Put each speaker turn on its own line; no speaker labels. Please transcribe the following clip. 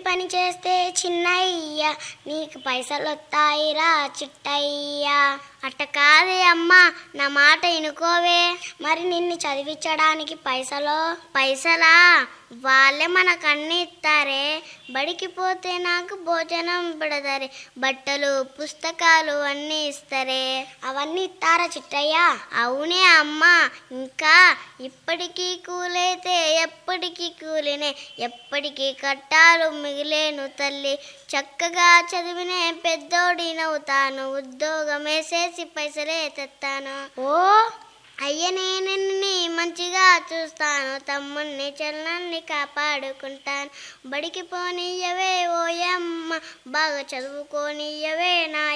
పని చేస్తే చిన్నయ్య నీకు పైసలు వస్తాయిరా చిట్టయ్యా అట్ట కాదే అమ్మా నా మాట ఇనుకోవే మరి నిన్ను చదివించడానికి పైసలు పైసలా వాళ్ళే మనకు అన్ని ఇస్తారే బడికి పోతే నాకు భోజనం పెడతారే బట్టలు పుస్తకాలు అన్నీ ఇస్తారే అవన్నీ ఇస్తారా చిట్టయ్య అవునే అమ్మా ఇంకా ఇప్పటికీ కూలైతే ఎప్పటికీ కూలినే ఎప్పటికీ కట్టాలు మిగిలేను తల్లి చక్కగా చదివినే పెద్దోడినవుతాను ఉద్యోగం వేసేసి పైసలే తెస్తాను ఓ అయ్య నేను మంచిగా చూస్తాను తమ్ముణ్ణి చెల్లన్ని కాపాడుకుంటాను బడికి పోనీయవే ఓయమ్మ బాగా చదువుకోనియవే నా